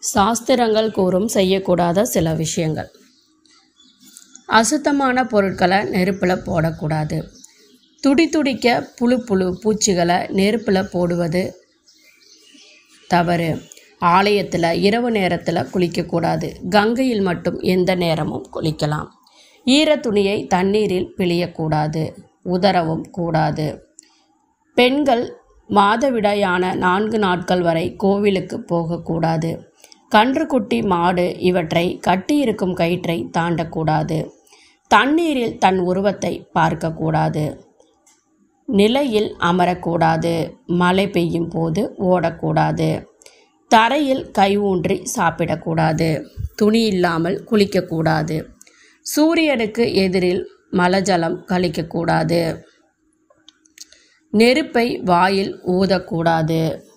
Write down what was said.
சாஸ்திரங்கள் கூறும் செய்யக்கூடாத சில விஷயங்கள் அசுத்தமான பொருட்களை நெருப்பில் போடக்கூடாது துடி துடிக்க புழு புழு பூச்சிகளை நெருப்பில் போடுவது தவறு ஆலயத்தில் இரவு நேரத்தில் குளிக்கக்கூடாது கங்கையில் மட்டும் எந்த நேரமும் குளிக்கலாம் ஈர துணியை தண்ணீரில் பிழியக்கூடாது உதறவும் கூடாது பெண்கள் மாதவிடாயான நான்கு நாட்கள் வரை கோவிலுக்கு போகக்கூடாது கன்றுக்குட்டி மாடு இவற்றை கட்டியிருக்கும் கயிற்றை தாண்டக்கூடாது தண்ணீரில் தன் உருவத்தை பார்க்கக்கூடாது நிலையில் அமரக்கூடாது மழை பெய்யும் போது ஓடக்கூடாது தரையில் கை ஊன்றி சாப்பிடக்கூடாது துணி இல்லாமல் குளிக்கக்கூடாது சூரியனுக்கு எதிரில் மலஜலம் கழிக்கக்கூடாது நெருப்பை வாயில் ஊதக்கூடாது